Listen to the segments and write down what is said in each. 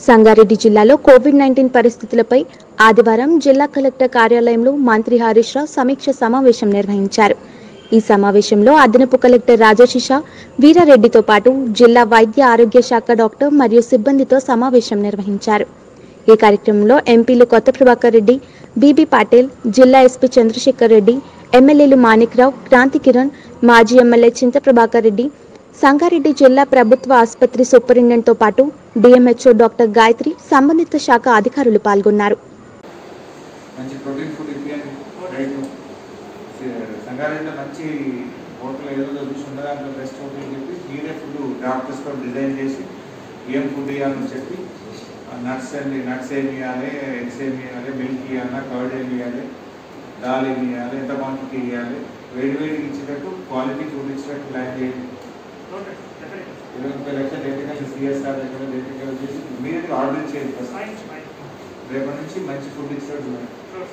సంగారెడ్డి జిల్లాలో Covid nineteen పరిస్థితులపై ఆదివారం జిల్లా కలెక్టర్ కార్యాలయంలో మంత్రి హరీష్ రావు సమీక్ష సమావేశం నిర్వహించారు ఈ సమావేశంలో అదనపు కలెక్టర్ రాజశిష వీరారెడ్డితో పాటు జిల్లా వైద్య ఆరోగ్య శాఖ డాక్టర్ మరియు సిబ్బందితో సమావేశం నిర్వహించారు ఈ కార్యక్రమంలో ఎంపీలు కొత్త ప్రభాకర్ రెడ్డి బీబీ పాటిల్ జిల్లా ఎస్పీ చంద్రశేఖర్ రెడ్డి ఎమ్మెల్యేలు మాణిక్రావు క్రాంతి కిరణ్ మాజీ ఎమ్మెల్యే చింత ప్రభాకర్ రెడ్డి సంగారెడ్డి జిల్లా ప్రభుత్వ ఆసుపత్రి సూపరింటెండెంట్తో పాటు డిఎంహెచ్ఓ డాక్టర్ గాయత్రి సంబంధిత శాఖ అధికారులు పాల్గొన్నారు మంచి ప్రోటీన్ ఫుడ్ ఇప్పించండి రైతు సంగారెడ్డిలో మంచి హోటల్ ఏదో చూసుకున్న దాంట్లో బెస్ట్ హోటల్ అని చెప్పి మీరే ఫుడ్ డాక్టర్స్ కూడా డిజైన్ చేసి ఏం ఫుడ్ ఇవ్వాలని చెప్పి నట్స్ అండి నట్స్ ఏమి ఇవ్వాలి ఎగ్స్ ఏమి ఇవ్వాలి మిల్క్ ఇవ్వాలా కర్డ్ ఏమి ఇవ్వాలి దాల్ ఏమి ఇవ్వాలి ఎంత క్వాంటిటీ ఇవ్వాలి వేడి వేడికి ఇచ్చేటట్టు క్వాలిటీ ఫుడ్ ఇచ్చేటట్టు ప్లాన్ చేయండి ఇరవై ముప్పై లక్షలు డేటింగ్ సిఎస్ఆర్ దగ్గర డేటింగ్ వచ్చేసి మీరు ఆర్డర్ చేయండి ఫస్ట్ రేపటి నుంచి మంచి ఫుడ్ ఇచ్చేటట్టు చూడండి.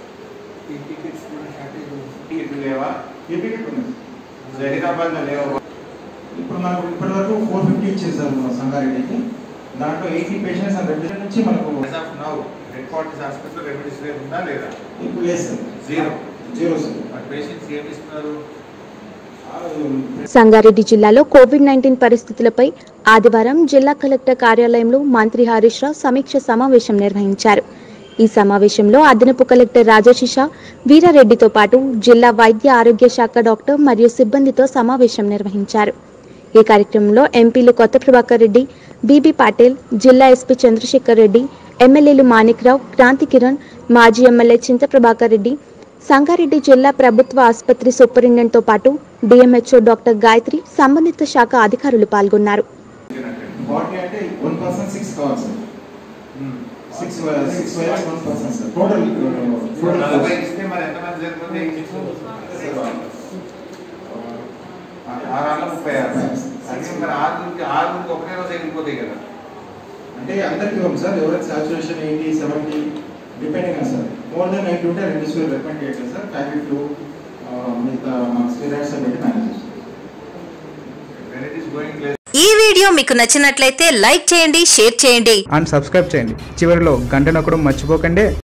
టికెట్ లేవా జహీరాబాద్ లో లేవా ఇప్పుడు మనకు ఇప్పటి వరకు ఫోర్ ఫిఫ్టీ ఇచ్చేసారు మన సంగారెడ్డికి దాంట్లో ఎయిటీ పేషెంట్స్ అండ్ రెడ్డి నుంచి మనకు as of now headquarters hospital remedies rate ఉందా లేదా ఇప్పుడు లేదు సార్ జీరో జీరో సార్ మరి పేషెంట్స్ ఏమి ఇస్తున్నారు సంగారెడ్డి జిల్లాలో కోవిడ్ నైన్టీన్ పరిస్థితులపై ఆదివారం జిల్లా కలెక్టర్ కార్యాలయంలో మంత్రి హరీష్ రావు సమీక్ష సమావేశం నిర్వహించారు ఈ సమావేశంలో అదనపు కలెక్టర్ రాజశిష వీరారెడ్డితో పాటు జిల్లా వైద్య ఆరోగ్య శాఖ డాక్టర్ మరియు సిబ్బందితో సమావేశం నిర్వహించారు ఈ కార్యక్రమంలో ఎంపీలు కొత్త ప్రభాకర్ రెడ్డి బీబీ పాటిల్ జిల్లా ఎస్పీ చంద్రశేఖర్ రెడ్డి ఎమ్మెల్యేలు మాణిక్రావు క్రాంతి కిరణ్ మాజీ ఎమ్మెల్యే చింత ప్రభాకర్ రెడ్డి సంగారెడ్డి జిల్లా ప్రభుత్వ ఆసుపత్రి సూపరింటెండెంట్తో పాటు డిఎంహెచ్ఓ డాక్టర్ గాయత్రి సంబంధిత శాఖ అధికారులు పాల్గొన్నారు బాడీ అంటే వన్ పర్సన్ సిక్స్ కావాలి sir Hmm. Six six virus one person sir total ఇప్పుడు నలభై ఇస్తే మరి ఎంతమంది సరిపోతే ఆరు వందల ముప్పై ఆరు అదే మరి ఆరు నుంచి ఆరు నుంచి ఒకటే రోజు ఎగిరిపోతాయి కదా అంటే అందరికి ఇవ్వం సార్ ఎవరైతే సాచురేషన్ ఎయిటీ సెవెంటీ డిపెండింగ్ ఆ సార్ మోర్ దెన్ నైన్టీ ఉంటే రెండు స్కూల్ రికమెండ్ చేయట్లేదు సార్ ఫ్యామిలీ ఫ్లూ మిగతా మన స్టీరాయిడ్స్ పెట్టి మేనేజ్ చేస్తాం when it is going place ఈ వీడియో మీకు నచ్చినట్లయితే లైక్ చేయండి షేర్ చేయండి అండ్ సబ్స్క్రైబ్ చేయండి చివరిలో గంట నొక్కడం మర్చిపోకండి